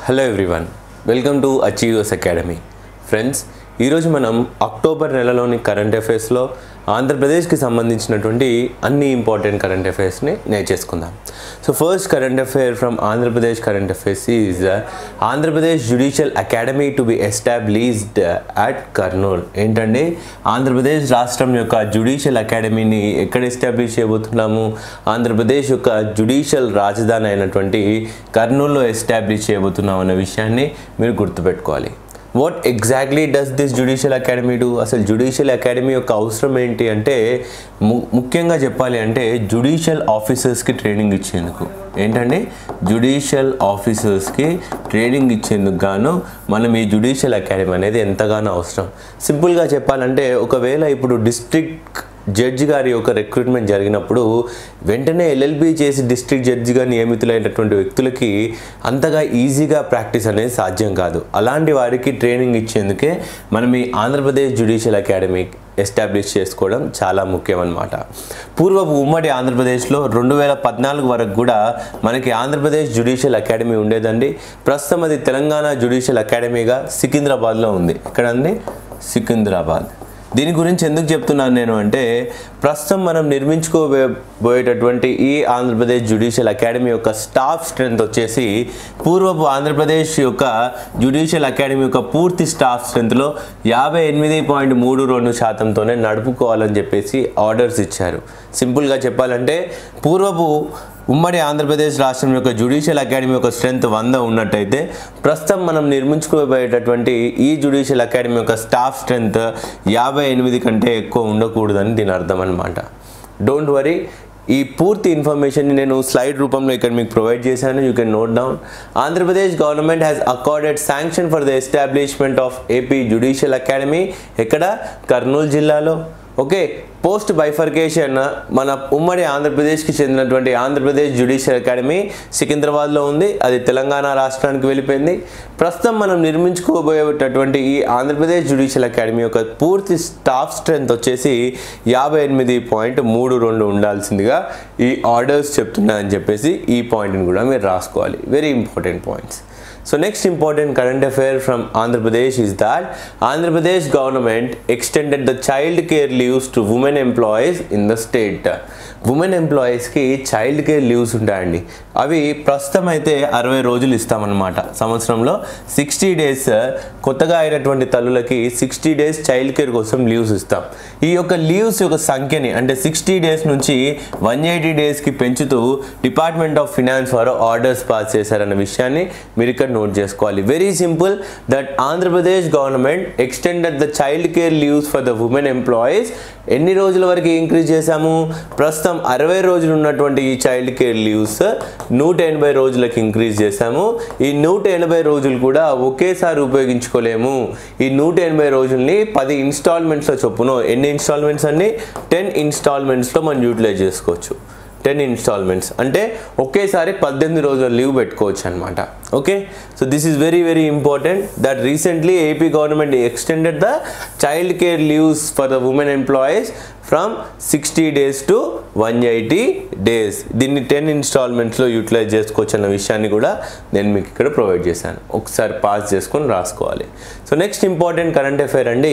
Hello everyone welcome to achievers academy friends ఈరోజు మనం October నెలలోని కరెంట్ అఫైర్స్లో ఆంధ్రప్రదేశ్కి సంబంధించినటువంటి అన్ని ఇంపార్టెంట్ కరెంట్ అఫైర్స్ని నేర్చేసుకుందాం so first current affair from Andhra Pradesh current affairs is Andhra Pradesh judicial academy to be established at Kurnool ఏంటండి ఆంధ్రప్రదేశ్ రాష్ట్రం యొక్క జుడిషియల్ అకాడమీని ఎక్కడ ఎస్టాబ్లిష్ చేయబోతున్నాము ఆంధ్రప్రదేశ్ యొక్క జుడిషియల్ రాజధాని అయినటువంటి కర్నూలులో ఎస్టాబ్లిష్ చేయబోతున్నాం అనే విషయాన్ని మీరు గుర్తుపెట్టుకోవాలి what exactly does this judicial academy do అసలు జుడిషియల్ అకాడమీ యొక్క అవసరం ఏంటి అంటే ము- ముఖ్యంగా చెప్పాలి అంటే జుడిషియల్ ఆఫీసర్స్కి ట్రైనింగ్ ఇచ్చేందుకు ఏంటంటే జుడిషియల్ ఆఫీసర్స్కి ట్రైనింగ్ ఇచ్చేందుకు గాను మనం ఈ జుడిషియల్ అకాడమీ అనేది ఎంతగానో అవసరం సింపుల్గా చెప్పాలంటే ఒకవేళ ఇప్పుడు డిస్ట్రిక్ట్ జడ్జి గారి యొక్క రిక్రూట్మెంట్ జరిగినప్పుడు వెంటనే ఎల్ఎల్బి చేసి డిస్ట్రిక్ట్ జడ్జిగా నియమితులైనటువంటి వ్యక్తులకి అంతగా ఈజీగా ప్రాక్టీస్ అనేది సాధ్యం కాదు అలాంటి వారికి ట్రైనింగ్ ఇచ్చేందుకే మనం ఈ ఆంధ్రప్రదేశ్ జుడిషియల్ అకాడమీ ఎస్టాబ్లిష్ చేసుకోవడం చాలా ముఖ్యం అన్నమాట పూర్వపు ఉమ్మడి ఆంధ్రప్రదేశ్లో రెండు వేల పద్నాలుగు వరకు కూడా మనకి ఆంధ్రప్రదేశ్ జుడిషియల్ అకాడమీ ఉండేదండి ప్రస్తుతం అది తెలంగాణ జుడిషియల్ అకాడమీగా సికింద్రాబాద్లో ఉంది ఎక్కడండి సికింద్రాబాద్ దీని గురించి ఎందుకు చెప్తున్నాను నేను అంటే ప్రస్తుతం మనం నిర్మించుకోబోయేటటువంటి ఈ ఆంధ్రప్రదేశ్ జుడిషియల్ అకాడమీ యొక్క స్టాఫ్ స్ట్రెంత్ వచ్చేసి పూర్వపు ఆంధ్రప్రదేశ్ యొక్క జుడిషియల్ అకాడమీ యొక్క పూర్తి స్టాఫ్ స్ట్రెంత్లో యాభై ఎనిమిది పాయింట్ మూడు రెండు శాతంతోనే నడుపుకోవాలని చెప్పేసి ఆర్డర్స్ ఇచ్చారు సింపుల్గా చెప్పాలంటే పూర్వపు ఉమ్మడి ఆంధ్రప్రదేశ్ రాష్ట్రం యొక్క జుడిషియల్ అకాడమీ యొక్క స్ట్రెంత్ వంద ఉన్నట్టయితే ప్రస్తుతం మనం నిర్మించుకోబోయేటటువంటి ఈ జుడిషియల్ అకాడమీ యొక్క స్టాఫ్ స్ట్రెంత్ యాభై ఎనిమిది కంటే ఎక్కువ ఉండకూడదని దీని అర్థం అనమాట డోంట్ వరీ ఈ పూర్తి ఇన్ఫర్మేషన్ని నేను స్లైడ్ రూపంలో ఇక్కడ మీకు ప్రొవైడ్ చేశాను you can note down Andhra Pradesh government has accorded sanction for the establishment of AP judicial academy ఎక్కడ కర్నూలు జిల్లాలో ఓకే పోస్ట్ బైఫర్కేషన్ మన ఉమ్మడి ఆంధ్రప్రదేశ్కి చెందినటువంటి ఆంధ్రప్రదేశ్ జుడిషియల్ అకాడమీ సికింద్రాబాద్లో ఉంది అది తెలంగాణ రాష్ట్రానికి వెళ్ళిపోయింది ప్రస్తుతం మనం నిర్మించుకోబోయేటటువంటి ఈ ఆంధ్రప్రదేశ్ జుడిషియల్ అకాడమీ యొక్క పూర్తి స్టాఫ్ స్ట్రెంత్ వచ్చేసి యాభై ఎనిమిది పాయింట్ మూడు రెండు ఉండాల్సిందిగా ఈ ఆర్డర్స్ చెప్తున్నాయని చెప్పేసి ఈ పాయింట్ని కూడా మీరు రాసుకోవాలి very important points So next important current affair from Andhra Pradesh is that Andhra Pradesh government extended the child care leaves to women employees in the state. Women ఎంప్లాయీస్కి చైల్డ్ కేర్ లీవ్స్ ఉంటాయండి అవి ప్రస్తుతం అయితే అరవై రోజులు ఇస్తామన్నమాట సంవత్సరంలో sixty days కొత్తగా అయినటువంటి తల్లులకి సిక్స్టీ డేస్ చైల్డ్ కేర్ కోసం లీవ్స్ ఇస్తాం ఈ యొక్క లీవ్స్ యొక్క సంఖ్యని అంటే సిక్స్టీ డేస్ నుంచి వన్ ఎయిటీ డేస్కి పెంచుతూ డిపార్ట్మెంట్ ఆఫ్ ఫినాన్స్ వారు ఆర్డర్స్ పాస్ చేశారన్న విషయాన్ని మీరు ఇక్కడ నోట్ చేసుకోవాలి very simple that Andhra Pradesh government extended the child care leaves for the women employees ఎన్ని రోజుల వరకు ఇంక్రీజ్ చేశాము ప్రస్తుతం అరవై రోజులు ఉన్నటువంటి ఈ చైల్డ్ కేర్ లీవ్స్ నూట ఎనభై రోజులకు ఇంక్రీజ్ చేశాము ఈ నూట ఎనభై రోజులు కూడా ఒకేసారి ఉపయోగించుకోలేము ఈ నూట ఎనభై రోజుల్ని పది ఇన్స్టాల్మెంట్స్లో చొప్పున ఎన్ని ఇన్స్టాల్మెంట్స్ అన్ని టెన్ ఇన్స్టాల్మెంట్స్లో మనం యూటిలైజ్ చేసుకోవచ్చు టెన్ ఇన్స్టాల్మెంట్స్ అంటే ఒకేసారి పద్దెనిమిది రోజుల లీవ్ పెట్టుకోవచ్చు అనమాట okay so this is very very important that recently AP government extended the child care leaves for the women employees from sixty days to one eighty days దీన్ని ten ఇన్స్టాల్మెంట్స్లో utilize చేసుకోవచ్చు అన్న విషయాన్ని కూడా నేను మీకు ఇక్కడ ప్రొవైడ్ చేశాను ఒకసారి పాస్ చేసుకొని రాసుకోవాలి so next important current affair అండి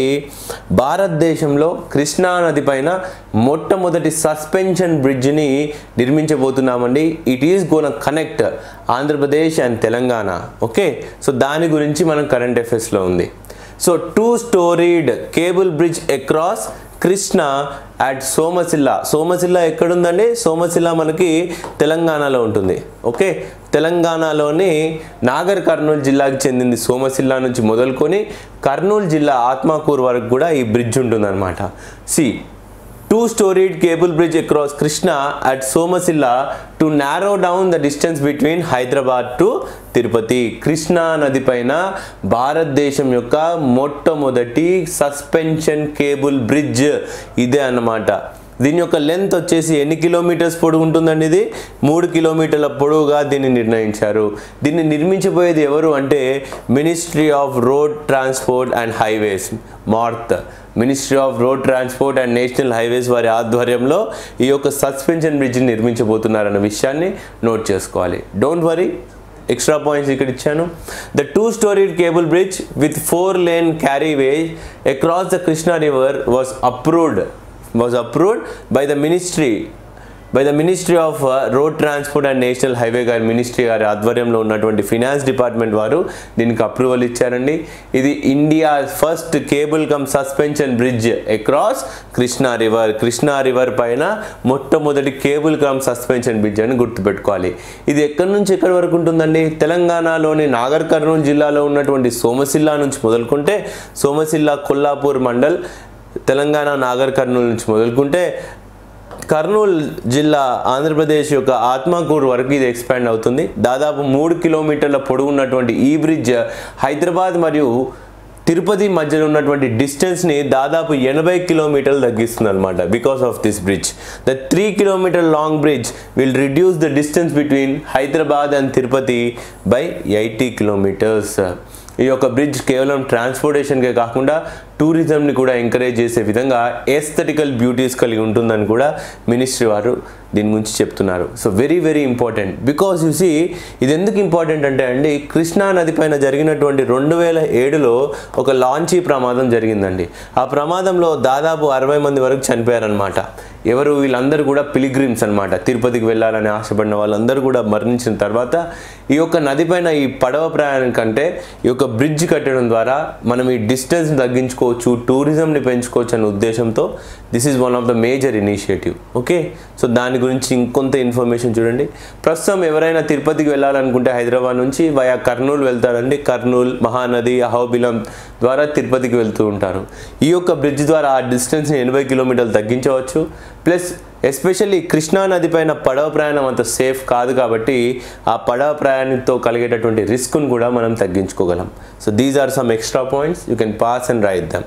భారతదేశంలో కృష్ణా నది పైన మొట్టమొదటి సస్పెన్షన్ బ్రిడ్జ్ని నిర్మించబోతున్నామండి it is gonna connect Andhra Pradesh and Telangana okay so దాని గురించి మనం కరెంట్ అఫైర్స్లో ఉంది so two storied cable bridge across Krishna at Somasila Somasila ఎక్కడుందండి సోమశిల్ల మనకి తెలంగాణలో ఉంటుంది ఓకే తెలంగాణలోని నాగర్ కర్నూలు జిల్లాకి చెందింది సోమశిల్ల నుంచి మొదలుకొని కర్నూలు జిల్లా ఆత్మకూరు వరకు కూడా ఈ బ్రిడ్జ్ ఉంటుందన్నమాట see two storied cable bridge across Krishna at Somasila to narrow down the distance between Hyderabad to Tirupati Krishna నది పైన భారతదేశం యొక్క మొట్టమొదటి సస్పెన్షన్ కేబుల్ బ్రిడ్జ్ ఇదే అన్నమాట దీని యొక్క లెంత్ వచ్చేసి ఎన్ని కిలోమీటర్స్ పొడుగు ఉంటుందండి ఇది మూడు కిలోమీటర్ల పొడవుగా దీన్ని నిర్ణయించారు దీన్ని నిర్మించబోయేది ఎవరు అంటే ministry of road transport and highways మార్త్ ministry of road transport and national highways వారి ఆధ్వర్యంలో ఈ యొక్క సస్పెన్షన్ బ్రిడ్జ్ని నిర్మించబోతున్నారన్న విషయాన్ని నోట్ చేసుకోవాలి డోంట్ వరీ ఎక్స్ట్రా పాయింట్స్ ఇక్కడ ఇచ్చాను the two storied cable bridge with four lane carriageway across the Krishna river was approved was approved by the ministry by the ministry of road transport and national highway గారి ministry గారి ఆధ్వర్యంలో ఉన్నటువంటి finance department వారు దీనికి approval ఇచ్చారండి ఇది India first cable cum suspension bridge across Krishna river Krishna river పైన మొట్టమొదటి కేబుల్ కమ్ సస్పెన్షన్ బ్రిడ్జ్ అని గుర్తుపెట్టుకోవాలి ఇది ఎక్కడి నుంచి ఎక్కడి వరకు ఉంటుందండి తెలంగాణలోని నాగర్ కర్నూలు జిల్లాలో ఉన్నటువంటి సోమశిల్లా నుంచి మొదలుకుంటే సోమశిల్లా కొల్లాపూర్ మండల్ తెలంగాణ నాగర్ కర్నూలు నుంచి మొదలుకుంటే కర్నూలు జిల్లా ఆంధ్రప్రదేశ్ యొక్క ఆత్మకూరు వరకు ఇది ఎక్స్పాండ్ అవుతుంది దాదాపు మూడు కిలోమీటర్ల పొడవు ఉన్నటువంటి ఈ బ్రిడ్జ్ హైదరాబాద్ మరియు తిరుపతి మధ్యలో ఉన్నటువంటి డిస్టెన్స్ని దాదాపు ఎనభై కిలోమీటర్లు తగ్గిస్తుంది అనమాట because of this bridge the three kilometer long bridge will reduce the distance between Hyderabad and Tirupati by eighty kilometers ఈ యొక్క బ్రిడ్జ్ కేవలం ట్రాన్స్పోర్టేషన్కే కాకుండా టూరిజంని కూడా ఎంకరేజ్ చేసే విధంగా ఎస్థెటికల్ బ్యూటీస్ కలిగి ఉంటుందని కూడా మినిస్ట్రీ వారు దీని గురించి చెప్తున్నారు so very very important because you see ఇది ఎందుకు ఇంపార్టెంట్ అంటే అండి కృష్ణా నది పైన జరిగినటువంటి రెండు వేల ఏడులో ఒక లాంచీ ప్రమాదం జరిగిందండి ఆ ప్రమాదంలో దాదాపు అరవై మంది వరకు చనిపోయారనమాట ఎవరు వీళ్ళందరూ కూడా పిలిగ్రిమ్స్ అనమాట తిరుపతికి వెళ్ళాలని ఆశపడిన వాళ్ళందరూ కూడా మరణించిన తర్వాత ఈ యొక్క నది పైన ఈ పడవ ప్రయాణం కంటే ఈ యొక్క బ్రిడ్జ్ కట్టడం ద్వారా మనం ఈ డిస్టెన్స్ తగ్గించుకోవచ్చు టూరిజంని పెంచుకోవచ్చు అనే ఉద్దేశంతో this is one of the major initiative okay so దాని గురించి ఇంకొంత ఇన్ఫర్మేషన్ చూడండి ప్రస్తుతం ఎవరైనా తిరుపతికి వెళ్ళాలనుకుంటే హైదరాబాద్ నుంచి వయా కర్నూలు వెళ్తారండి కర్నూలు మహానది అహోబిలం ద్వారా తిరుపతికి వెళ్తూ ఉంటారు ఈ యొక్క బ్రిడ్జ్ ద్వారా ఆ డిస్టెన్స్ని ఎనభై కిలోమీటర్లు తగ్గించవచ్చు ప్లస్ ఎస్పెషల్లీ కృష్ణా నది పైన పడవ ప్రయాణం అంత సేఫ్ కాదు కాబట్టి ఆ పడవ ప్రయాణంతో కలిగేటటువంటి రిస్క్ను కూడా మనం తగ్గించుకోగలం so these are some extra points you can pass and write them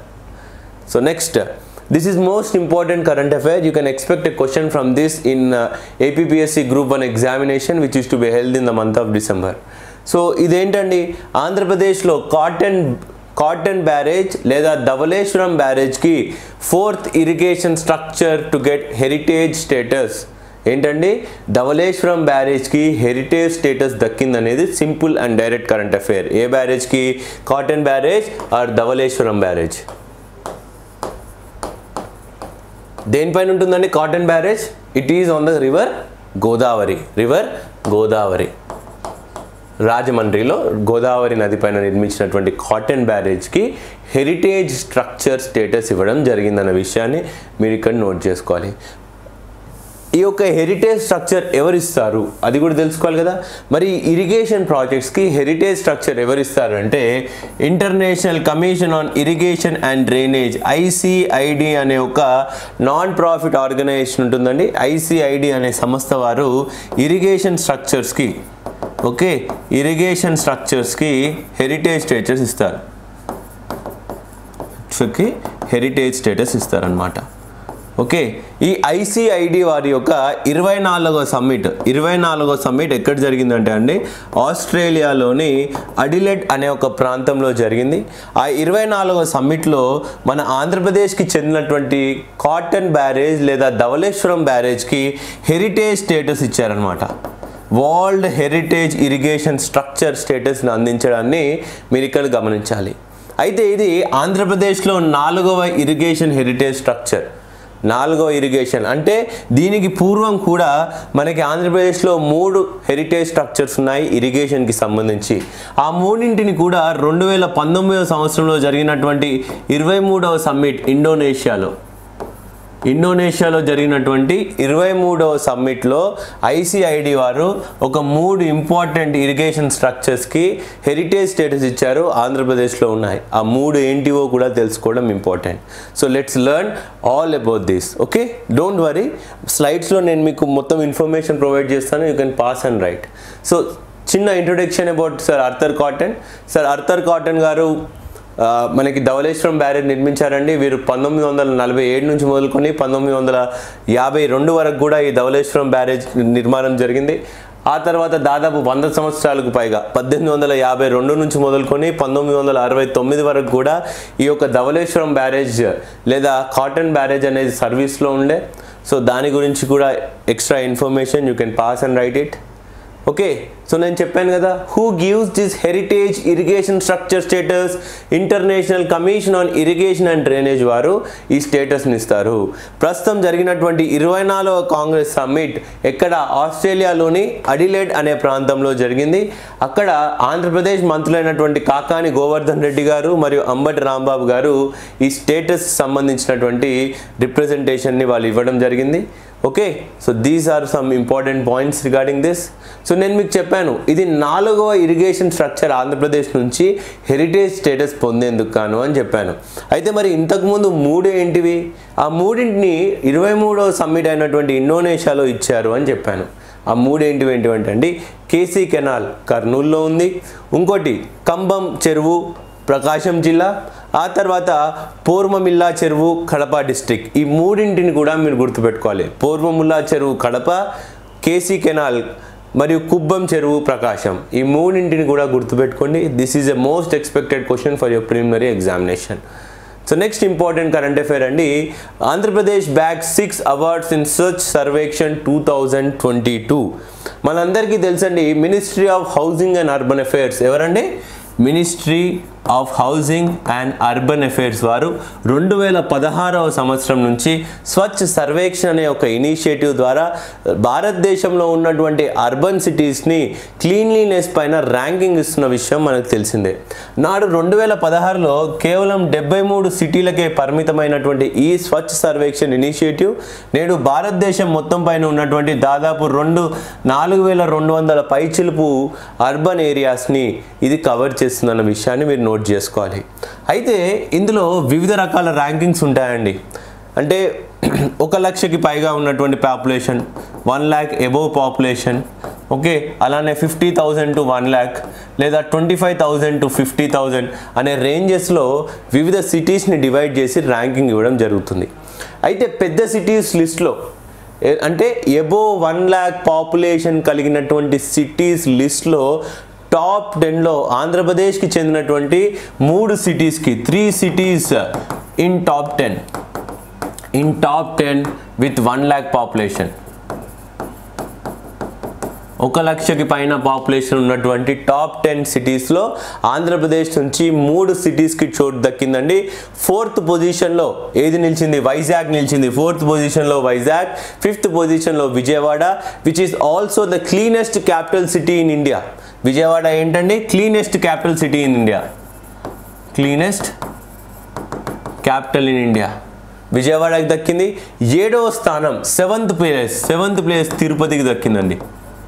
So next, uh, this is most important current affair. You can expect a question from this in uh, APPSC Group 1 examination which is to be held in the month of December. So ఇదేంటండి ఆంధ్రప్రదేశ్లో Cotton Cotton barrage లేదా ధవలేశ్వరం బ్యారేజ్కి fourth irrigation structure to get heritage status ఏంటండి ధవలేశ్వరం బ్యారేజ్కి heritage status దక్కిందనేది simple and direct current affair ఏ బ్యారేజ్కి Cotton barrage or Dowleswaram barrage దేనిపైన ఉంటుందండి Cotton barrage it is on the river Godavari river Godavari రాజమండ్రిలో గోదావరి నది పైన నిర్మించినటువంటి కాటన్ బ్యారేజ్కి హెరిటేజ్ స్ట్రక్చర్ స్టేటస్ ఇవ్వడం జరిగిందన్న విషయాన్ని మీరు ఇక్కడ నోట్ చేసుకోవాలి ఈ యొక్క హెరిటేజ్ స్ట్రక్చర్ ఎవరిస్తారు అది కూడా తెలుసుకోవాలి కదా మరి ఇరిగేషన్ ప్రాజెక్ట్స్కి హెరిటేజ్ స్ట్రక్చర్ ఎవరిస్తారు అంటే international commission on irrigation and drainage ICID అనే ఒక నాన్ ప్రాఫిట్ ఆర్గనైజేషన్ ఉంటుందండి ఐసిఐడి అనే సంస్థ వారు ఇరిగేషన్ స్ట్రక్చర్స్కి ఓకే ఇరిగేషన్ స్ట్రక్చర్స్కి హెరిటేజ్ స్టేటస్ ఇస్తారు కి హెరిటేజ్ స్టేటస్ ఇస్తారనమాట ఓకే ఈ ఐసిఐడి వారి యొక్క ఇరవై నాలుగో సమ్మిట్ ఇరవై నాలుగో సమ్మిట్ ఎక్కడ జరిగిందంటే అండి ఆస్ట్రేలియాలోని అడిలెడ్ అనే ఒక ప్రాంతంలో జరిగింది ఆ ఇరవై నాలుగో సమ్మిట్లో మన ఆంధ్రప్రదేశ్కి చెందినటువంటి కాటన్ బ్యారేజ్ లేదా ధవలేశ్వరం బ్యారేజ్కి హెరిటేజ్ స్టేటస్ ఇచ్చారనమాట వరల్డ్ హెరిటేజ్ ఇరిగేషన్ స్ట్రక్చర్ స్టేటస్ని అందించడాన్ని మీరు ఇక్కడ గమనించాలి అయితే ఇది ఆంధ్రప్రదేశ్లో నాలుగవ ఇరిగేషన్ హెరిటేజ్ స్ట్రక్చర్ నాలుగవ ఇరిగేషన్ అంటే దీనికి పూర్వం కూడా మనకి ఆంధ్రప్రదేశ్లో మూడు హెరిటేజ్ స్ట్రక్చర్స్ ఉన్నాయి ఇరిగేషన్కి సంబంధించి ఆ మూడింటిని కూడా రెండు వేల పంతొమ్మిదవ సంవత్సరంలో జరిగినటువంటి ఇరవై మూడవ సమ్మిట్ ఇండోనేషియాలో ఇండోనేషియాలో జరిగినటువంటి ఇరవై మూడవ సమ్మిట్లో ఐసిఐడి వారు ఒక మూడు ఇంపార్టెంట్ ఇరిగేషన్ స్ట్రక్చర్స్కి హెరిటేజ్ స్టేటస్ ఇచ్చారు ఆంధ్రప్రదేశ్లో ఉన్నాయి ఆ మూడు ఏంటివో కూడా తెలుసుకోవడం important so let's learn all about this okay don't worry స్లైడ్స్లో నేను మీకు మొత్తం ఇన్ఫర్మేషన్ ప్రొవైడ్ చేస్తాను you can pass and write so చిన్న introduction about sir Arthur Cotton sir Arthur Cotton గారు ఆ, మనకి ధవలేశ్వరం బ్యారేజ్ నిర్మించారండి వీరు పంతొమ్మిది వందల నలభై ఏడు నుంచి మొదలుకొని పంతొమ్మిది వందల యాభై రెండు వరకు కూడా ఈ ధవలేశ్వరం బ్యారేజ్ నిర్మాణం జరిగింది ఆ తర్వాత దాదాపు వంద సంవత్సరాలకు పైగా పద్దెనిమిది వందల యాభై రెండు నుంచి మొదలుకొని పంతొమ్మిది వందల అరవై తొమ్మిది వరకు కూడా ఈ యొక్క ధవలేశ్వరం బ్యారేజ్ లేదా కాటన్ బ్యారేజ్ అనేది సర్వీస్లో ఉండే సో దాని గురించి కూడా extra information you can pass and write it okay so నేను చెప్పాను కదా who gives this heritage irrigation structure status international commission on irrigation and drainage వారు ఈ స్టేటస్ని ఇస్తారు ప్రస్తుతం జరిగినటువంటి ఇరవై నాలుగవ కాంగ్రెస్ సమ్మిట్ ఎక్కడ ఆస్ట్రేలియాలోని అడిలేడ్ అనే ప్రాంతంలో జరిగింది అక్కడ ఆంధ్రప్రదేశ్ మంత్రులైనటువంటి కాకాని గోవర్ధన్ రెడ్డి గారు మరియు అంబటి రాంబాబు గారు ఈ స్టేటస్ సంబంధించినటువంటి రిప్రజెంటేషన్ని వాళ్ళు ఇవ్వడం జరిగింది okay so these are some important points regarding this so నేను మీకు చెప్పాను ఇది నాలుగవ ఇరిగేషన్ స్ట్రక్చర్ ఆంధ్రప్రదేశ్ నుంచి హెరిటేజ్ స్టేటస్ పొందేందుకు కాను అని చెప్పాను అయితే మరి ఇంతకుముందు మూడు ఏంటివి ఆ మూడింటిని ఇరవై మూడవ సమ్మిట్ అయినటువంటి ఇండోనేషియాలో ఇచ్చారు అని చెప్పాను ఆ మూడేంటివి ఏంటివంటే అండి కేసీ కెనాల్ కర్నూలులో ఉంది ఇంకోటి కంబం చెరువు ప్రకాశం జిల్లా ఆ తర్వాత పూర్వమిల్లా చెరువు కడప డిస్ట్రిక్ట్ ఈ మూడింటిని కూడా మీరు గుర్తుపెట్టుకోవాలి పూర్వముల్లా చెరువు కడప కేసీ కెనాల్ మరియు కుబ్బం చెరువు ప్రకాశం ఈ మూడింటిని కూడా గుర్తుపెట్టుకోండి this is a most expected question for your preliminary examination so next important current affair అండి Andhra Pradesh bags six awards in సర్చ్ Survekshan two thousand twenty two మనందరికీ తెలుసండి ministry of housing and urban affairs ఎవరండి ministry of housing and urban affairs వారు రెండు వేల పదహారవ సంవత్సరం నుంచి స్వచ్ఛ సర్వేక్షణ అనే ఒక ఇనిషియేటివ్ ద్వారా భారతదేశంలో ఉన్నటువంటి అర్బన్ సిటీస్ని క్లీన్లీనెస్ పైన ర్యాంకింగ్ ఇస్తున్న విషయం మనకు తెలిసిందే నాడు రెండు వేల పదహారులో కేవలం డెబ్బై మూడు సిటీలకే పరిమితమైనటువంటి ఈ స్వచ్ఛ సర్వేక్షణ ఇనిషియేటివ్ నేడు భారతదేశం మొత్తం పైన ఉన్నటువంటి దాదాపు రెండు నాలుగు వేల రెండు వందల పైచిలుపు అర్బన్ ఏరియాస్ని ఇది కవర్ చేస్తుందన్న విషయాన్ని మీరు నోట్ చేసుకోవాలి అయితే ఇందులో వివిధ రకాల ర్యాంకింగ్స్ ఉంటాయండి అంటే ఒక లక్షకి పైగా ఉన్నటువంటి population one lakh above population okay అలానే fifty thousand to one lakh లేదా twenty five thousand to fifty thousand అనే రేంజెస్లో వివిధ సిటీస్ని డివైడ్ చేసి ర్యాంకింగ్ ఇవ్వడం జరుగుతుంది అయితే పెద్ద సిటీస్ లిస్ట్లో ఏ- అంటే ఎబో వన్ ల్యాక్ పాపులేషన్ కలిగినటువంటి సిటీస్ లిస్ట్లో టాప్ టెన్లో ఆంధ్రప్రదేశ్కి చెందినటువంటి మూడు సిటీస్కి three cities in top ten in top ten with one lakh population ఒక లక్షకి పైన పాపులేషన్ ఉన్నటువంటి టాప్ టెన్ సిటీస్లో ఆంధ్రప్రదేశ్ నుంచి మూడు సిటీస్కి చోటు దక్కిందండి ఫోర్త్ పొజిషన్లో ఏది నిలిచింది వైజాగ్ నిలిచింది ఫోర్త్ పొజిషన్లో వైజాగ్ ఫిఫ్త్ పొజిషన్లో Vijayawada which is also the cleanest capital city in India Vijayawada ఏంటండి cleanest capital city in India cleanest capital in India విజయవాడకి దక్కింది ఏడవ స్థానం సెవెంత్ ప్లేస్ సెవెంత్ ప్లేస్ తిరుపతికి దక్కిందండి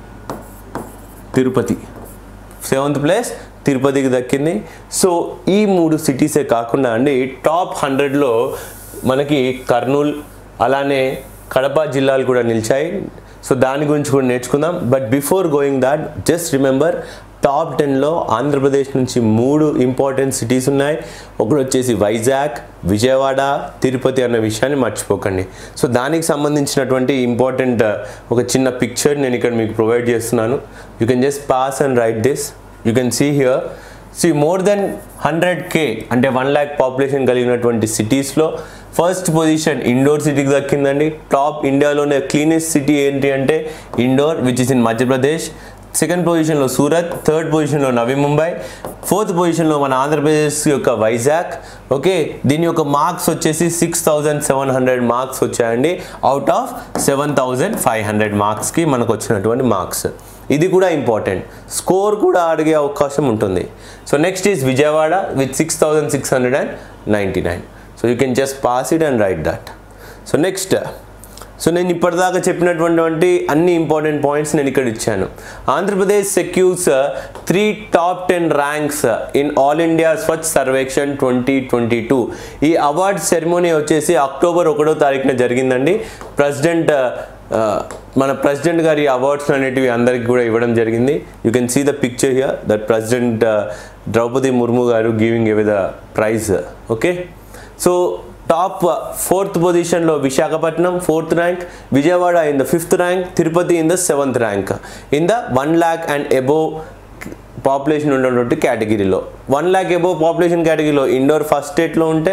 తిరుపతి సెవెంత్ ప్లేస్ తిరుపతికి దక్కింది సో ఈ మూడు సిటీసే కాకుండా అండి టాప్ హండ్రెడ్లో మనకి కర్నూల్ అలానే కడప జిల్లాలు కూడా నిలిచాయి సో దాని గురించి కూడా నేర్చుకుందాం but before going that just remember top టెన్లో ఆంధ్రప్రదేశ్ నుంచి మూడు ఇంపార్టెంట్ సిటీస్ ఉన్నాయి ఒకటి వచ్చేసి వైజాగ్ విజయవాడ తిరుపతి అన్న విషయాన్ని మర్చిపోకండి సో దానికి సంబంధించినటువంటి ఇంపార్టెంట్ ఒక చిన్న పిక్చర్ నేను ఇక్కడ మీకు ప్రొవైడ్ చేస్తున్నాను you can just pass and write this you can see here see more than hundred K అంటే వన్ ల్యాక్ పాపులేషన్ కలిగినటువంటి సిటీస్లో ఫస్ట్ పొజిషన్ ఇండోర్ సిటీకి దక్కిందండి టాప్ ఇండియాలోనే క్లీనెస్ట్ సిటీ ఏంటి అంటే Indore which is in Madhya Pradesh second పొజిషన్లో సూరత్ థర్డ్ పొజిషన్లో నవీ ముంబై ఫోర్త్ పొజిషన్లో మన ఆంధ్రప్రదేశ్ యొక్క వైజాగ్ ఓకే దీని యొక్క మార్క్స్ వచ్చేసి six thousand seven hundred marks వచ్చాయండి out of seven thousand five hundred మార్క్స్కి మనకు వచ్చినటువంటి మార్క్స్ ఇది కూడా ఇంపార్టెంట్ స్కోర్ కూడా అడిగే అవకాశం ఉంటుంది so next is Vijayawada with six thousand six hundred and ninety nine so you can just pass it and write that so next so నేను ఇప్పటిదాకా చెప్పినటువంటి అన్ని ఇంపార్టెంట్ పాయింట్స్ నేను ఇక్కడ ఇచ్చాను Andhra Pradesh secures three top ten ranks in all India Swachh Survekshan twenty twenty two ఈ award ceremony వచ్చేసి October ఒకటో తారీఖున జరిగిందండి ప్రెసిడెంట్ మన ప్రెసిడెంట్ గారి అవార్డ్స్ అనేటివి అందరికి కూడా ఇవ్వడం జరిగింది you can see the picture here that president Droupadi Murmu గారు giving a the prize okay so top fourth పొజిషన్లో Visakhapatnam fourth rank Vijayawada in the fifth rank Tirupati in the seventh rank in the one lakh and above population ఉన్నటువంటి కేటగిరీలో one lakh above population కేటగిరీలో Indore first స్టేట్లో ఉంటే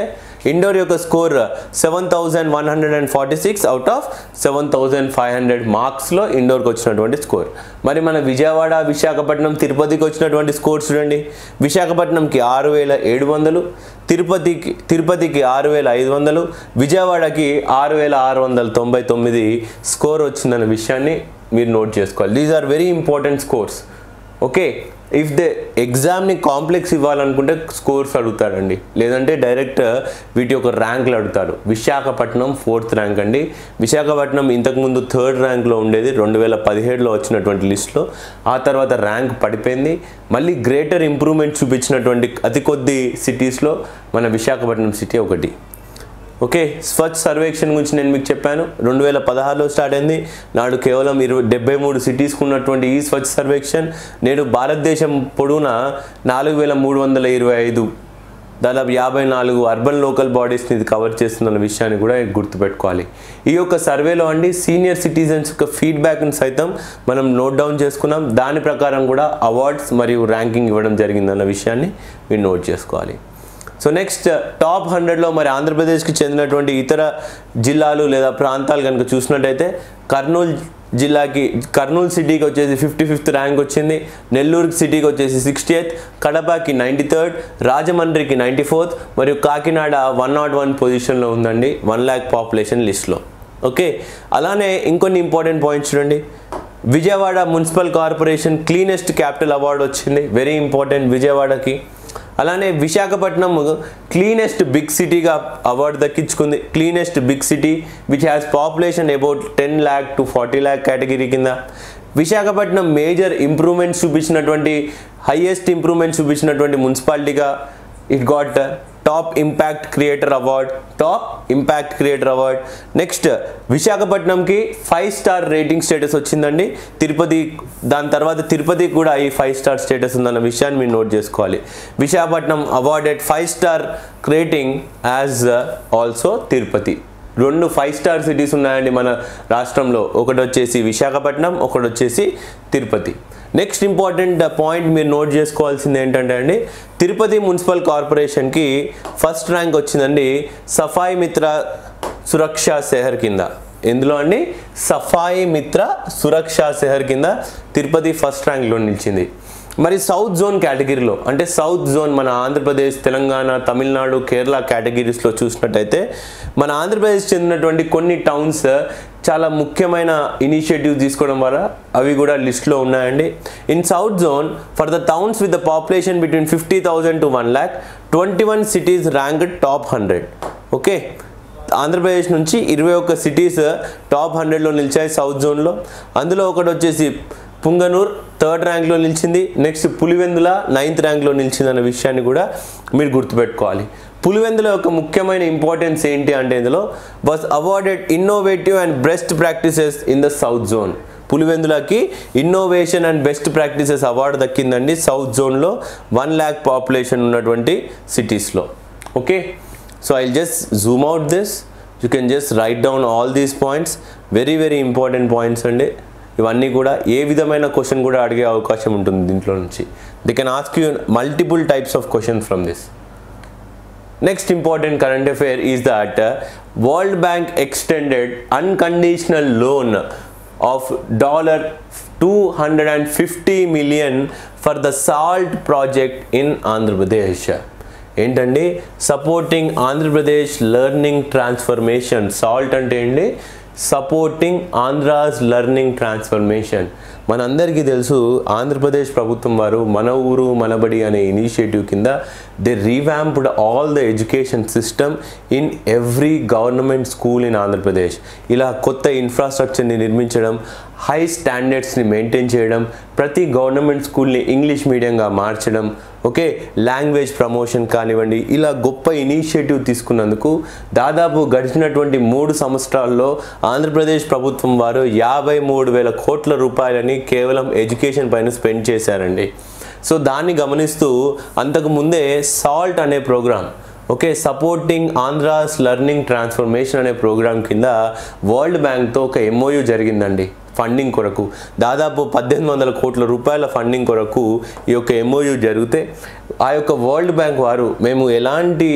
ఇండోర్ యొక్క score seven thousand one hundred and forty six out of seven thousand five hundred మార్క్స్లో ఇండోర్కి వచ్చినటువంటి score మరి మన విజయవాడ విశాఖపట్నం తిరుపతికి వచ్చినటువంటి స్కోర్ చూడండి విశాఖపట్నంకి ఆరు వేల ఏడు వందలు తిరుపతికి తిరుపతికి ఆరు వేల ఐదు వందలు విజయవాడకి ఆరు వేల ఆరు వందల తొంభై తొమ్మిది స్కోర్ వచ్చిందన్న విషయాన్ని మీరు నోట్ చేసుకోవాలి these are very important scores okay if they ఎగ్జామ్ని కాంప్లెక్స్ ఇవ్వాలనుకుంటే స్కోర్స్ అడుగుతాడండి లేదంటే డైరెక్ట్ వీటి యొక్క ర్యాంకులు అడుగుతాడు విశాఖపట్నం ఫోర్త్ ర్యాంక్ అండి విశాఖపట్నం ఇంతకుముందు థర్డ్ ర్యాంక్లో ఉండేది రెండు వేల పదిహేడులో వచ్చినటువంటి లిస్ట్లో ఆ తర్వాత ర్యాంక్ పడిపోయింది మళ్ళీ గ్రేటర్ ఇంప్రూవ్మెంట్ చూపించినటువంటి అతి కొద్ది సిటీస్లో మన విశాఖపట్నం సిటీ ఒకటి ఓకే స్వచ్ఛ సర్వేక్షణ్ గురించి నేను మీకు చెప్పాను రెండు వేల పదహారులో స్టార్ట్ అయింది నాడు కేవలం ఇరవై డెబ్బై మూడు సిటీస్కి ఉన్నటువంటి ఈ స్వచ్ఛ సర్వేక్షణ్ నేడు భారతదేశం పొడవునా నాలుగు వేల మూడు వందల ఇరవై ఐదు దాదాపు యాభై నాలుగు అర్బన్ లోకల్ బాడీస్ని ఇది కవర్ చేస్తుందన్న విషయాన్ని కూడా గుర్తుపెట్టుకోవాలి ఈ యొక్క సర్వేలో అండి సీనియర్ సిటిజన్స్ యొక్క ఫీడ్బ్యాక్ని సైతం మనం నోట్ డౌన్ చేసుకున్నాం దాని ప్రకారం కూడా అవార్డ్స్ మరియు ర్యాంకింగ్ ఇవ్వడం జరిగిందన్న విషయాన్ని మీరు నోట్ చేసుకోవాలి సో నెక్స్ట్ టాప్ హండ్రెడ్లో మరి ఆంధ్రప్రదేశ్కి చెందినటువంటి ఇతర జిల్లాలు లేదా ప్రాంతాలు కనుక చూసినట్టయితే కర్నూలు జిల్లాకి కర్నూలు సిటీకి వచ్చేసి ఫిఫ్టీ ఫిఫ్త్ ర్యాంక్ వచ్చింది నెల్లూరు సిటీకి వచ్చేసి సిక్స్టీ ఎయిత్ కడపకి నైంటీ థర్డ్ రాజమండ్రికి నైంటీ ఫోర్త్ మరియు కాకినాడ వన్ నాట్ వన్ పొజిషన్లో ఉందండి వన్ ల్యాక్ పాపులేషన్ లిస్ట్లో ఓకే అలానే ఇంకొన్ని ఇంపార్టెంట్ పాయింట్స్ చూడండి Vijayawada municipal corporation cleanest capital award వచ్చింది వెరీ ఇంపార్టెంట్ విజయవాడకి అలానే విశాఖపట్నం క్లీనెస్ట్ బిగ్ సిటీగా అవార్డు దక్కించుకుంది cleanest big city which has population about ten lakh to forty lakh category కింద విశాఖపట్నం మేజర్ ఇంప్రూవ్మెంట్స్ చూపించినటువంటి హైయెస్ట్ ఇంప్రూవ్మెంట్ చూపించినటువంటి మున్సిపాలిటీగా it got top impact creator award top impact creator award next విశాఖపట్నంకి five star rating status వచ్చిందండి తిరుపతి దాని తర్వాత తిరుపతికి కూడా ఈ ఫైవ్ స్టార్ స్టేటస్ ఉందన్న విషయాన్ని మీరు నోట్ చేసుకోవాలి Visakhapatnam awarded five star rating as also Tirupati రెండు ఫైవ్ స్టార్ సిటీస్ ఉన్నాయండి మన రాష్ట్రంలో ఒకటి వచ్చేసి విశాఖపట్నం ఒకటి వచ్చేసి తిరుపతి నెక్స్ట్ ఇంపార్టెంట్ పాయింట్ మీరు నోట్ చేసుకోవాల్సింది ఏంటంటే అండి తిరుపతి మున్సిపల్ కార్పొరేషన్కి ఫస్ట్ ర్యాంక్ వచ్చిందండి సఫాయి మిత్ర సురక్షా శహర్ కింద ఎందులో అండి సఫాయి మిత్ర సురక్షా శహర్ కింద తిరుపతి ఫస్ట్ ర్యాంక్లో నిలిచింది మరి సౌత్ జోన్ కేటగిరీలో అంటే సౌత్ జోన్ మన ఆంధ్రప్రదేశ్ తెలంగాణ తమిళనాడు కేరళ కేటగిరీస్లో చూసినట్టయితే మన ఆంధ్రప్రదేశ్ చెందినటువంటి కొన్ని టౌన్స్ చాలా ముఖ్యమైన ఇనిషియేటివ్ తీసుకోవడం వల్ల అవి కూడా లిస్ట్లో ఉన్నాయండి in south zone for the towns with the population between fifty thousand to one lakh twenty one cities ranked top hundred okay Andhra Pradesh నుంచి ఇరవై ఒక్క సిటీస్ టాప్ హండ్రెడ్లో నిలిచాయి సౌత్ జోన్లో అందులో ఒకటి వచ్చేసి పుంగనూర్ థర్డ్ ర్యాంక్లో నిలిచింది నెక్స్ట్ పులివెందుల నైన్త్ ర్యాంక్లో నిలిచింది అన్న విషయాన్ని కూడా మీరు గుర్తుపెట్టుకోవాలి పులివెందుల యొక్క ముఖ్యమైన ఇంపార్టెన్స్ ఏంటి అంటే ఇందులో was awarded innovative and best practices in the south zone పులివెందులకి innovation and best practices award దక్కిందండి సౌత్ జోన్లో వన్ ల్యాక్ పాపులేషన్ ఉన్నటువంటి సిటీస్లో okay so I just zoom out this you can just write down all these points very very important points అండి ఇవన్నీ కూడా ఏ విధమైన question కూడా అడిగే అవకాశం ఉంటుంది దీంట్లో నుంచి they can ask you multiple types of question from this next important current affair is that world bank extended unconditional loan of dollar two hundred and fifty million for the salt project in Andhra Pradesh ఏంటండి supporting Andhra Pradesh learning transformation salt అంటే ఏంటి supporting Andhra's learning transformation మనందరికీ తెలుసు ఆంధ్రప్రదేశ్ ప్రభుత్వం వారు మన ఊరు మనబడి అనే ఇనిషియేటివ్ కింద they revamped all the education system in every government school in Andhra Pradesh ఇలా కొత్త ఇన్ఫ్రాస్ట్రక్చర్ని నిర్మించడం హై స్టాండర్డ్స్ని మెయింటైన్ చేయడం ప్రతి గవర్నమెంట్ స్కూల్ని ఇంగ్లీష్ మీడియంగా మార్చడం ఓకే లాంగ్వేజ్ ప్రమోషన్ కానివ్వండి ఇలా గొప్ప ఇనిషియేటివ్ తీసుకున్నందుకు దాదాపు గడిచినటువంటి మూడు సంవత్సరాల్లో ఆంధ్రప్రదేశ్ ప్రభుత్వం వారు యాభై మూడు వేల కోట్ల రూపాయలని కేవలం ఎడ్యుకేషన్ పైన స్పెండ్ చేశారండి సో దాన్ని గమనిస్తూ అంతకు ముందే సాల్ట్ అనే program okay supporting Andhra's learning transformation అనే ప్రోగ్రామ్ కింద వరల్డ్ బ్యాంక్తో ఒక ఎంఓయూ జరిగిందండి ఫండింగ్ కొరకు దాదాపు పద్దెనిమిది వందల కోట్ల రూపాయల ఫండింగ్ కొరకు ఈ యొక్క ఎంఓయూ జరిగితే ఆ యొక్క వరల్డ్ బ్యాంక్ వారు మేము ఎలాంటి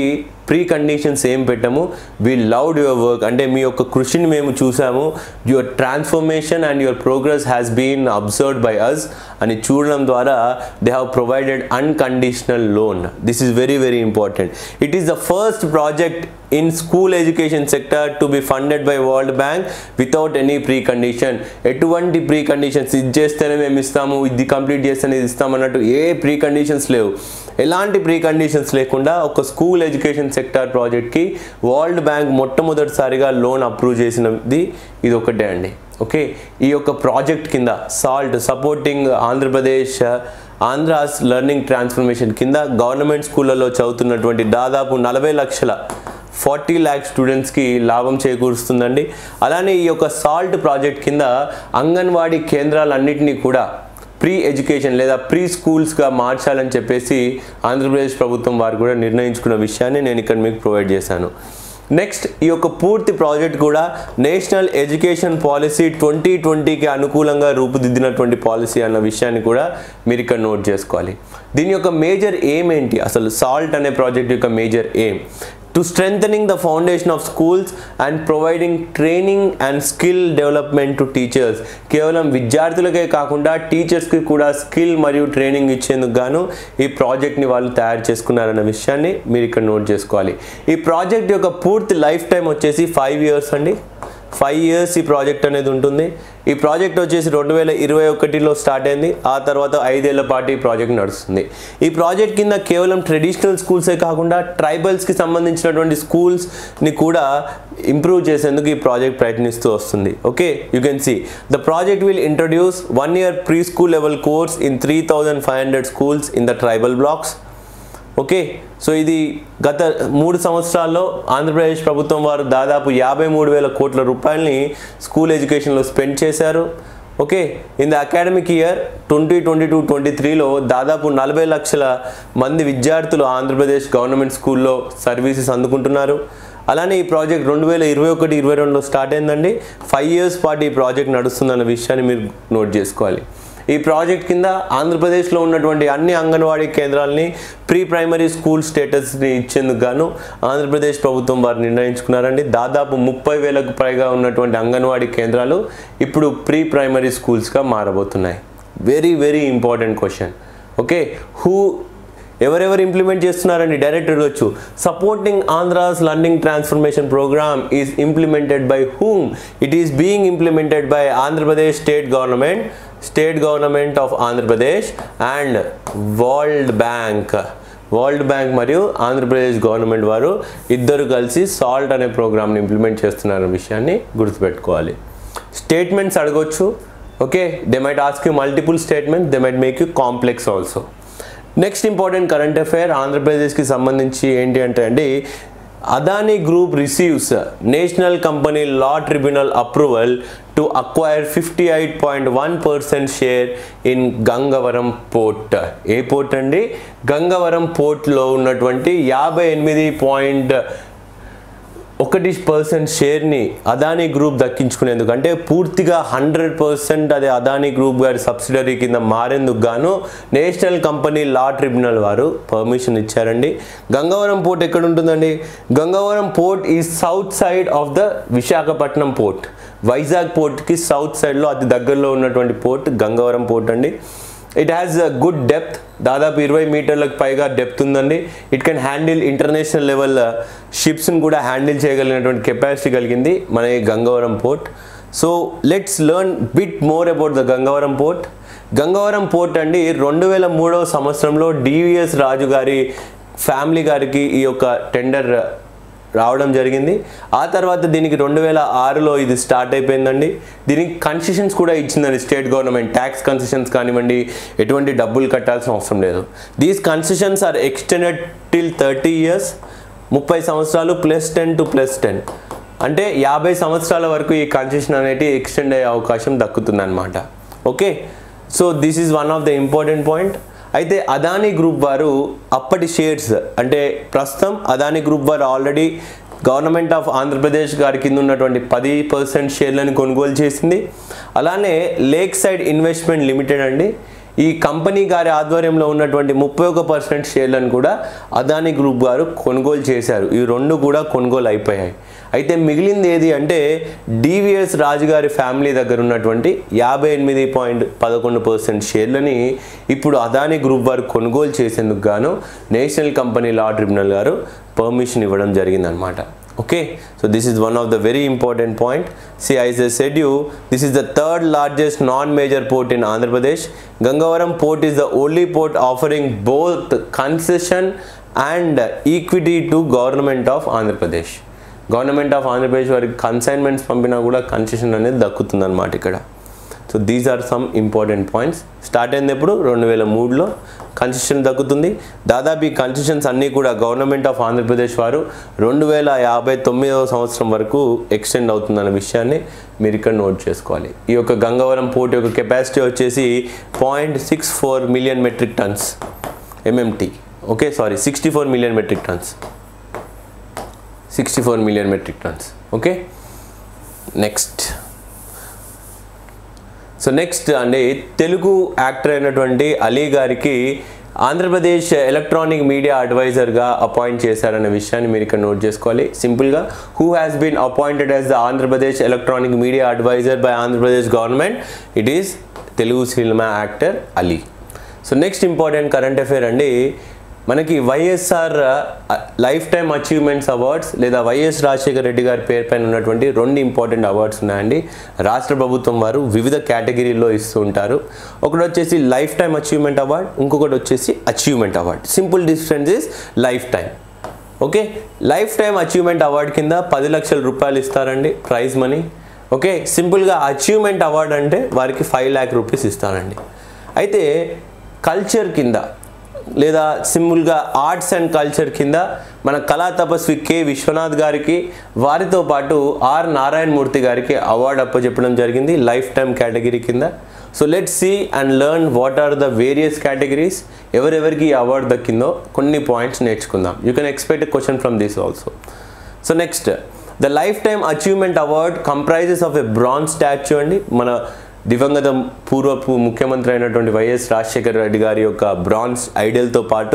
ప్రీ కండిషన్స్ ఏం పెట్టాము వీ లవ్డ్ యువర్ వర్క్ అంటే మీ యొక్క కృషిని మేము చూసాము your transformation and your progress has been observed by us అని చూడడం ద్వారా they have provided unconditional loan this is very very important it is the first project in school education sector to be funded by World Bank without any pre condition ఎటువంటి pre conditions ఇది చేస్తేనే మేము ఇస్తాము ఇది complete చేస్తేనే ఇది ఇస్తాం అన్నట్టు ఏ ప్రీ కండిషన్స్ లేవు ఎలాంటి ప్రీ కండిషన్స్ లేకుండా ఒక స్కూల్ ఎడ్యుకేషన్ సెక్టార్ ప్రాజెక్ట్కి వరల్డ్ బ్యాంక్ మొట్టమొదటిసారిగా లోన్ అప్రూవ్ చేసినది ఇది ఒకటే అండి ఓకే ఈ యొక్క ప్రాజెక్ట్ కింద salt supporting Andhra Pradesh Andhra's learning transformation కింద గవర్నమెంట్ స్కూళ్ళలో చదువుతున్నటువంటి దాదాపు నలభై లక్షల ఫార్టీ ల్యాక్ స్టూడెంట్స్కి లాభం చేకూరుస్తుందండి అలానే ఈ యొక్క సాల్ట్ ప్రాజెక్ట్ కింద అంగన్వాడీ కేంద్రాలన్నింటినీ కూడా ప్రీ ఎడ్యుకేషన్ లేదా ప్రీ స్కూల్స్గా మార్చాలని చెప్పేసి ఆంధ్రప్రదేశ్ ప్రభుత్వం వారు కూడా నిర్ణయించుకున్న విషయాన్ని నేను ఇక్కడ మీకు ప్రొవైడ్ చేశాను నెక్స్ట్ ఈ యొక్క పూర్తి ప్రాజెక్ట్ కూడా నేషనల్ ఎడ్యుకేషన్ పాలసీ ట్వంటీ ట్వంటీకి అనుకూలంగా రూపుదిద్దినటువంటి పాలసీ అన్న విషయాన్ని కూడా మీరు ఇక్కడ నోట్ చేసుకోవాలి దీని యొక్క మేజర్ ఎయిమ్ ఏంటి అసలు సాల్ట్ అనే ప్రాజెక్ట్ యొక్క major aim to strengthening the foundation of schools and providing training and skill development to teachers కేవలం విద్యార్థులకే కాకుండా టీచర్స్కి కూడా స్కిల్ మరియు ట్రైనింగ్ ఇచ్చేందుకు గాను ఈ ప్రాజెక్ట్ని వాళ్ళు తయారు చేసుకున్నారన్న విషయాన్ని మీరు ఇక్కడ నోట్ చేసుకోవాలి ఈ ప్రాజెక్ట్ యొక్క పూర్తి లైఫ్ టైం వచ్చేసి ఫైవ్ ఇయర్స్ అండి ఫైవ్ ఇయర్స్ ఈ ప్రాజెక్ట్ అనేది ఉంటుంది ఈ ప్రాజెక్ట్ వచ్చేసి రెండు వేల ఇరవై ఒకటిలో స్టార్ట్ అయింది ఆ తర్వాత ఐదేళ్ల పాటు ఈ ప్రాజెక్ట్ నడుస్తుంది ఈ ప్రాజెక్ట్ కింద కేవలం ట్రెడిషనల్ స్కూల్సే కాకుండా ట్రైబల్స్కి సంబంధించినటువంటి స్కూల్స్ని కూడా ఇంప్రూవ్ చేసేందుకు ఈ ప్రాజెక్ట్ ప్రయత్నిస్తూ వస్తుంది okay you can see the project will introduce one year preschool level course in three thousand five hundred schools in the tribal blocks okay so ఇది గత మూడు సంవత్సరాల్లో ఆంధ్రప్రదేశ్ ప్రభుత్వం వారు దాదాపు యాభై మూడు వేల కోట్ల రూపాయలని స్కూల్ ఎడ్యుకేషన్లో స్పెండ్ చేశారు okay in the academic year twenty twenty two twenty త్రీలో దాదాపు నలభై లక్షల మంది విద్యార్థులు ఆంధ్రప్రదేశ్ గవర్నమెంట్ స్కూల్లో సర్వీసెస్ అందుకుంటున్నారు అలానే ఈ ప్రాజెక్ట్ రెండు వేల ఇరవై ఒకటి ఇరవై రెండులో స్టార్ట్ అయిందండి ఫైవ్ ఇయర్స్ పాటు ఈ ప్రాజెక్ట్ నడుస్తుందన్న విషయాన్ని మీరు నోట్ చేసుకోవాలి ఈ ప్రాజెక్ట్ కింద ఆంధ్రప్రదేశ్లో ఉన్నటువంటి అన్ని అంగన్వాడీ కేంద్రాలని ప్రీ ప్రైమరీ స్కూల్ స్టేటస్ని ఇచ్చేందుకు గాను ఆంధ్రప్రదేశ్ ప్రభుత్వం వారు నిర్ణయించుకున్నారండి దాదాపు ముప్పై వేలకు పైగా ఉన్నటువంటి అంగన్వాడీ కేంద్రాలు ఇప్పుడు ప్రీ ప్రైమరీ స్కూల్స్గా మారబోతున్నాయి very very important question okay who ఎవరెవరు ఇంప్లిమెంట్ చేస్తున్నారండి డైరెక్ట్ అడగచ్చు supporting Andhra's learning transformation programme is implemented by whom it is being implemented by Andhra Pradesh state government state government of Andhra Pradesh and world bank world bank మరియు Andhra Pradesh government వారు ఇద్దరు కలిసి salt అనే ప్రోగ్రామ్ని implement చేస్తున్నారన్న విషయాన్ని గుర్తుపెట్టుకోవాలి స్టేట్మెంట్స్ అడగొచ్చు okay they might ask you multiple statement they might make you complex also next important current affair ఆంధ్రప్రదేశ్కి సంబంధించి ఏంటి అంటే అండి Adani group receives National Company Law Tribunal approval to acquire fifty eight point one percent share in Gangavaram port a port అండి గంగవరం పోర్ట్లో ఉన్నటువంటి యాభై ఎనిమిది point ఒకటి పర్సెంట్ షేర్ని అదానీ గ్రూప్ దక్కించుకునేందుకు అంటే పూర్తిగా హండ్రెడ్ పర్సెంట్ అది అదానీ గ్రూప్ గారి సబ్సిడరీ కింద మారేందుకు గాను నేషనల్ కంపెనీ లా ట్రిబ్యునల్ వారు పర్మిషన్ ఇచ్చారండి గంగవరం పోర్ట్ ఎక్కడ ఉంటుందండి గంగవరం పోర్ట్ ఈ south side of the Visakhapatnam port Vizag పోర్ట్కి సౌత్ సైడ్లో అతి దగ్గరలో ఉన్నటువంటి పోర్ట్ గంగవరం పోర్ట్ అండి it has a good depth దాదాపు ఇరవై మీటర్లకు పైగా డెప్త్ ఉందండి it can handle international level షిప్స్ని కూడా హ్యాండిల్ చేయగలిగినటువంటి కెపాసిటీ కలిగింది మన ఈ Gangavaram port so let's learn bit more about the Gangavaram port Gangavaram port అండి రెండు వేల మూడవ సంవత్సరంలో డివిఎస్ రాజు గారి ఫ్యామిలీ గారికి ఈ యొక్క టెండర్ రావడం జరిగింది ఆ తర్వాత దీనికి రెండు వేల ఆరులో ఇది స్టార్ట్ అయిపోయిందండి దీనికి కన్సెషన్స్ కూడా ఇచ్చిందండి స్టేట్ గవర్నమెంట్ ట్యాక్స్ కన్సెషన్స్ కానివ్వండి ఎటువంటి డబ్బులు కట్టాల్సిన అవసరం లేదు these concessions are extended till thirty years ముప్పై సంవత్సరాలు plus ten to plus ten అంటే యాభై సంవత్సరాల వరకు ఈ కన్సెషన్ అనేది ఎక్స్టెండ్ అయ్యే అవకాశం దక్కుతుందన్నమాట okay so this is one of the important point అయితే అదానీ గ్రూప్ వారు అప్పటి షేర్స్ అంటే ప్రస్తుతం అదానీ గ్రూప్ వారు ఆల్రెడీ గవర్నమెంట్ ఆఫ్ ఆంధ్రప్రదేశ్ గారి కింద ఉన్నటువంటి పది పర్సెంట్ షేర్లను కొనుగోలు చేసింది అలానే లేక్ సైడ్ ఇన్వెస్ట్మెంట్ లిమిటెడ్ అండి ఈ కంపెనీ గారి ఆధ్వర్యంలో ఉన్నటువంటి ముప్పై ఒక పర్సెంట్ షేర్లను కూడా అదానీ గ్రూప్ గారు కొనుగోలు చేశారు ఈ రెండు కూడా కొనుగోలు అయిపోయాయి అయితే మిగిలింది ఏది అంటే డివిఎస్ రాజు గారి ఫ్యామిలీ దగ్గర ఉన్నటువంటి యాభై ఎనిమిది పాయింట్ పదకొండు పర్సెంట్ షేర్లని ఇప్పుడు అదానీ గ్రూప్ వారు కొనుగోలు చేసేందుకు గాను నేషనల్ కంపెనీ లా ట్రిబ్యునల్ గారు పర్మిషన్ ఇవ్వడం జరిగిందనమాట okay so this is one of the very important point see as i said you this is the third largest non-major port in andhra pradesh gangavaram port is the only port offering both concession and equity to government of andhra pradesh government of Andhra Pradesh వారికి consignments పంపినా కూడా concession అనేది దక్కుతుంది అనమాట ఇక్కడ so these are some important points start అయింది ఎప్పుడు రెండు వేల మూడులో కన్సెషన్ దక్కుతుంది దాదాపు ఈ కన్సెషన్స్ అన్నీ కూడా గవర్నమెంట్ ఆఫ్ ఆంధ్రప్రదేశ్ వారు రెండు వేల యాభై తొమ్మిదవ సంవత్సరం వరకు ఎక్స్టెండ్ అవుతుందన్న విషయాన్ని మీరు ఇక్కడ నోట్ చేసుకోవాలి ఈ యొక్క గంగవరం పోర్ట్ యొక్క కెపాసిటీ వచ్చేసి point six four million metric tons MMT okay sorry sixty four million metric tons sixty four million metric tons okay next so next అండి తెలుగు యాక్టర్ అయినటువంటి అలీ గారికి ఆంధ్రప్రదేశ్ ఎలక్ట్రానిక్ మీడియా అడ్వైజర్గా అపాయింట్ చేశారనే విషయాన్ని మీరు ఇక్కడ నోట్ చేసుకోవాలి సింపుల్గా who has been appointed as the Andhra Pradesh electronic media adviser by Andhra Pradesh government it is Telugu cinema actor Ali so next important current affair అండి మనకి YSR lifetime achievements awards లేదా వైఎస్ రాజశేఖర రెడ్డి గారి పేరు పైన ఉన్నటువంటి రెండు ఇంపార్టెంట్ అవార్డ్స్ ఉన్నాయండి రాష్ట్ర ప్రభుత్వం వారు వివిధ కేటగిరీల్లో ఇస్తూ ఉంటారు ఒకటి వచ్చేసి లైఫ్ టైమ్ అచీవ్మెంట్ అవార్డ్ ఇంకొకటి వచ్చేసి achievement award simple difference is lifetime okay lifetime achievement award కింద పది లక్షల రూపాయలు ఇస్తారండి ప్రైజ్ మనీ ఓకే సింపుల్గా అచీవ్మెంట్ అవార్డ్ అంటే వారికి ఫైవ్ ల్యాక్ రూపీస్ ఇస్తారండి అయితే కల్చర్ కింద లేదా సింపుల్గా ఆర్ట్స్ అండ్ కల్చర్ కింద మన కళా తపస్వి కె విశ్వనాథ్ గారికి వారితో పాటు ఆర్ నారాయణమూర్తి గారికి అవార్డు అప్పచెప్పడం జరిగింది లైఫ్ టైం కేటగిరీ కింద so let see and learn what are the various categories ఎవరెవరికి ఈ అవార్డు దక్కిందో కొన్ని పాయింట్స్ నేర్చుకుందాం you can expect question from this also so next the lifetime achievement award comprises of a bronze statue అండి మన దివంగత పూర్వపు ముఖ్యమంత్రి అయినటువంటి వైఎస్ రాజశేఖర రెడ్డి గారి యొక్క బ్రాంజ్ ఐడియల్తో పాటు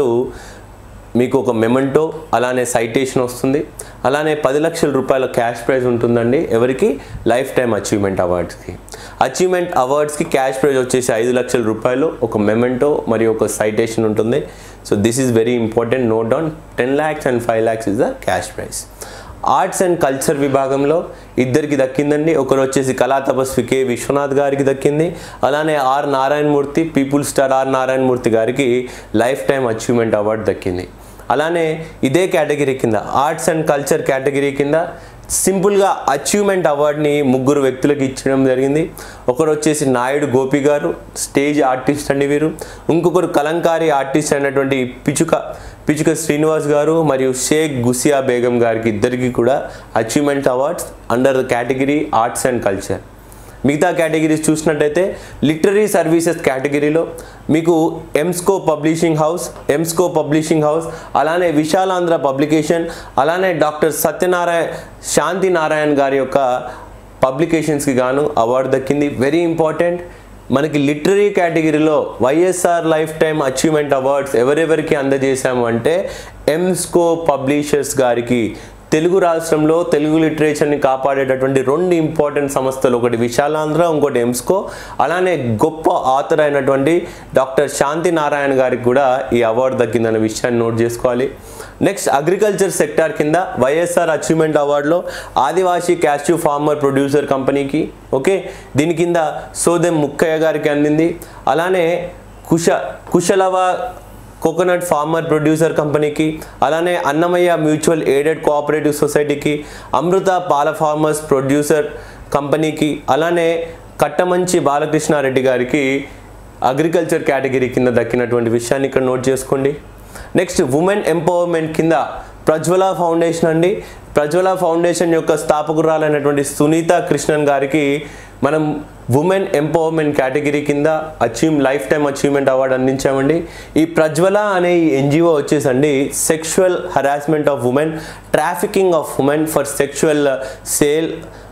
మీకు ఒక మెమెంటో అలానే సైటేషన్ వస్తుంది అలానే పది లక్షల రూపాయల క్యాష్ ప్రైజ్ ఉంటుందండి ఎవరికి లైఫ్ టైం అచీవ్మెంట్ అవార్డ్స్కి అచీవ్మెంట్ అవార్డ్స్కి క్యాష్ ప్రైజ్ వచ్చేసి ఐదు లక్షల రూపాయలు ఒక మెమెంటో మరియు ఒక సైటేషన్ ఉంటుంది so this is very important note down ten lakhs and five lakhs is the cash prize arts and culture విభాగంలో ఇద్దరికి దక్కిందండి ఒకరు వచ్చేసి కళా తపస్వి కె విశ్వనాథ్ గారికి దక్కింది అలానే R Narayanamurthy people star R Narayanamurthy గారికి లైఫ్ టైం అచీవ్మెంట్ అవార్డు దక్కింది అలానే ఇదే కేటగిరీ కింద ఆర్ట్స్ అండ్ కల్చర్ కేటగిరీ కింద సింపుల్గా అచీవ్మెంట్ అవార్డ్ని ముగ్గురు వ్యక్తులకు ఇచ్చడం జరిగింది ఒకరు వచ్చేసి నాయుడు గోపి గారు స్టేజ్ ఆర్టిస్ట్ అండి వీరు ఇంకొకరు కలంకారీ ఆర్టిస్ట్ అయినటువంటి పిచుక పిచుక శ్రీనివాస్ గారు మరియు షేక్ గుసియా బేగం గారికి ఇద్దరికి కూడా achievement awards under the category arts and culture మిగతా కేటగిరీస్ చూసినట్టయితే లిటరీ సర్వీసెస్ కేటగిరీలో మీకు Emesco publishing house Emesco publishing house అలానే విశాలాంధ్ర పబ్లికేషన్ అలానే డాక్టర్ సత్యనారాయణ శాంతి నారాయణ గారి యొక్క పబ్లికేషన్స్కి గాను అవార్డు దక్కింది వెరీ ఇంపార్టెంట్ మనకి లిటరీ కేటగిరీలో YSR lifetime achievement awards ఎవరెవరికి అందజేశాము అంటే ఎంస్కో పబ్లిషర్స్ గారికి తెలుగు రాష్ట్రంలో తెలుగు లిటరేచర్ని కాపాడేటటువంటి రెండు ఇంపార్టెంట్ సంస్థలు ఒకటి విశాలాంధ్ర ఇంకోటి ఎంస్కో అలానే గొప్ప ఆథర్ అయినటువంటి డాక్టర్ శాంతి నారాయణ గారికి కూడా ఈ అవార్డు దక్కిందన్న విషయాన్ని నోట్ చేసుకోవాలి నెక్స్ట్ అగ్రికల్చర్ సెక్టార్ కింద వైఎస్ఆర్ అచీవ్మెంట్ అవార్డులో ఆదివాసీ క్యాష్యూ ఫార్మర్ ప్రొడ్యూసర్ కంపెనీకి ఓకే దీని కింద సోదెం ముక్కయ్య గారికి అందింది అలానే కుష కుశలవ కోకోనట్ ఫార్మర్ ప్రొడ్యూసర్ కంపెనీకి అలానే అన్నమయ్య మ్యూచువల్ ఎయిడెడ్ కోఆపరేటివ్ సొసైటీకి అమృత పాల ఫార్మర్స్ ప్రొడ్యూసర్ కంపెనీకి అలానే కట్టమంచి బాలకృష్ణారెడ్డి గారికి అగ్రికల్చర్ కేటగిరీ కింద దక్కినటువంటి విషయాన్ని ఇక్కడ నోట్ చేసుకోండి నెక్స్ట్ ఉమెన్ ఎంపవర్మెంట్ కింద ప్రజ్వల ఫౌండేషన్ అండి ప్రజ్వల ఫౌండేషన్ యొక్క స్థాపకురాలైనటువంటి సునీత కృష్ణన్ గారికి మనం ఉమెన్ ఎంపవర్మెంట్ కేటగిరీ కింద achieve lifetime achievement award అందించామండి ఈ ప్రజ్వల అనే ఈ ఎన్జిఓ వచ్చేసండి sexual harassment of women trafficking of women for sexual sale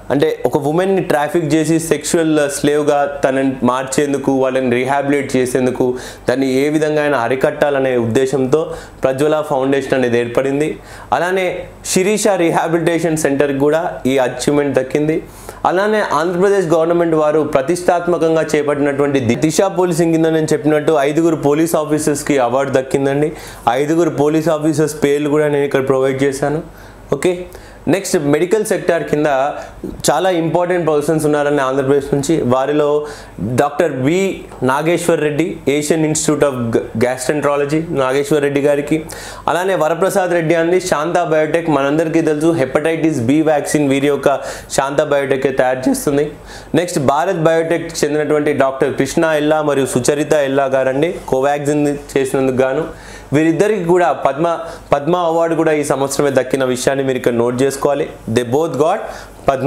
అంటే ఒక ఉమెన్ని ట్రాఫిక్ చేసి సెక్షువల్ స్లేవ్గా తనని మార్చేందుకు వాళ్ళని రీహాబిలిట్ చేసేందుకు దాన్ని ఏ విధంగా అయినా అరికట్టాలనే ఉద్దేశంతో ప్రజ్వల ఫౌండేషన్ అనేది ఏర్పడింది అలానే శిరీష రీహాబిలిటేషన్ సెంటర్కి కూడా ఈ అచీవ్మెంట్ దక్కింది అలానే ఆంధ్రప్రదేశ్ గవర్నమెంట్ వారు ప్రతిష్టాత్మకంగా చేపట్టినటువంటి ది- దిశ పోలీసింగ్ కింద నేను చెప్పినట్టు ఐదుగురు పోలీస్ ఆఫీసర్స్కి అవార్డు దక్కిందండి ఐదుగురు పోలీస్ ఆఫీసర్స్ పేర్లు కూడా నేను ఇక్కడ ప్రొవైడ్ చేశాను ఓకే నెక్స్ట్ మెడికల్ సెక్టార్ కింద చాలా ఇంపార్టెంట్ పర్సన్స్ ఉన్నారని ఆంధ్రప్రదేశ్ నుంచి వారిలో doctor B Nageshwar Reddy Asian institute of gastroenterology Nageshwar Reddy గారికి అలానే వరప్రసాద్ రెడ్డి అంది శాంతా బయోటెక్ మనందరికీ తెలుసు హెపటైటిస్ బి వ్యాక్సిన్ వీరి యొక్క శాంతా బయోటెక్ తయారు చేస్తుంది నెక్స్ట్ భారత్ బయోటెక్ చెందినటువంటి డాక్టర్ కృష్ణ ఎల్లా మరియు సుచరిత ఎల్లా గారండి కోవాక్సిన్ చేసినందుకు గాను వీరిద్దరికి కూడా పద్మ పద్మ అవార్డు కూడా ఈ సంవత్సరమే దక్కిన విషయాన్ని మీరు ఇక్కడ నోట్ చేసుకోవాలి they both got Padma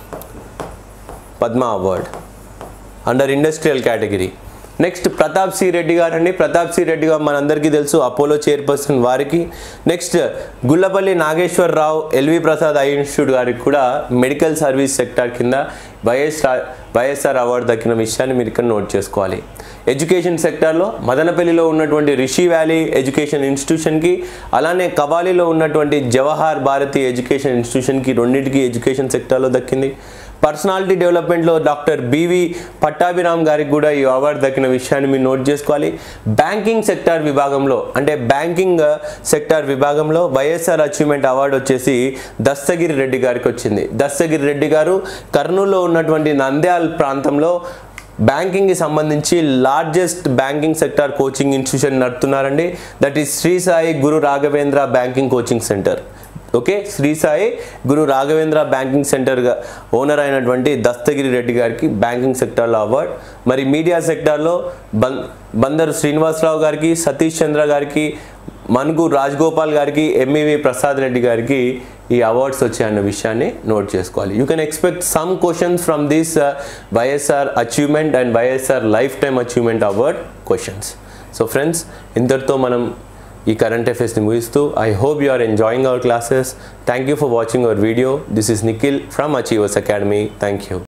Padma award under industrial category next Pratap C Reddy గారండి ప్రతాప్ సి రెడ్డి గారు మనందరికీ తెలుసు అపోలో చైర్పర్సన్ వారికి next Gullapalli Nageswara Rao L V Prasad I institute గారికి కూడా మెడికల్ సర్వీస్ సెక్టార్ కింద వైఎస్ఆర్ వైఎస్ఆర్ అవార్డు దక్కిన విషయాన్ని మీరు ఇక్కడ నోట్ చేసుకోవాలి ఎడ్యుకేషన్ సెక్టార్లో మదనపల్లిలో ఉన్నటువంటి రిషి వ్యాలీ ఎడ్యుకేషన్ ఇన్స్టిట్యూషన్కి అలానే కవాలీలో ఉన్నటువంటి జవహర్ భారతి ఎడ్యుకేషన్ ఇన్స్టిట్యూషన్కి రెండింటికి ఎడ్యుకేషన్ సెక్టార్లో దక్కింది పర్సనాలిటీ డెవలప్మెంట్లో డాక్టర్ బివి పట్టాభిరామ్ గారికి కూడా ఈ అవార్డు దక్కిన విషయాన్ని మీరు నోట్ చేసుకోవాలి బ్యాంకింగ్ సెక్టార్ విభాగంలో అంటే బ్యాంకింగ్ సెక్టార్ విభాగంలో వైఎస్ఆర్ అచీవ్మెంట్ అవార్డు వచ్చేసి దస్తగిరి రెడ్డి గారికి వచ్చింది దస్తగిరి రెడ్డి గారు కర్నూలులో ఉన్నటువంటి నంద్యాల్ ప్రాంతంలో బ్యాంకింగ్కి సంబంధించి largest banking sector coaching institution నడుపుతున్నారండి that is Shri Sai Guru Raghavendra banking coaching centre okay Shri Sai Guru Raghavendra banking సెంటర్గా ఓనర్ అయినటువంటి దస్తగిరి రెడ్డి గారికి బ్యాంకింగ్ సెక్టార్లో అవార్డ్ మరి మీడియా సెక్టార్లో బం బందరు శ్రీనివాసరావు గారికి సతీష్ చంద్ర గారికి మనుగు రాజగోపాల్ గారికి ఎంఈవి ప్రసాద్ రెడ్డి గారికి ఈ అవార్డ్స్ వచ్చాయన్న విషయాన్ని నోట్ చేసుకోవాలి you can expect some questions from this YSR achievement and YSR lifetime achievement award questions so friends ఇంతటితో మనం ఈ కరెంట్ అఫేర్స్ని ముగిస్తూ I hope you are enjoying our classes thank you for watching our video this is Nikhil from Achievers Academy thank you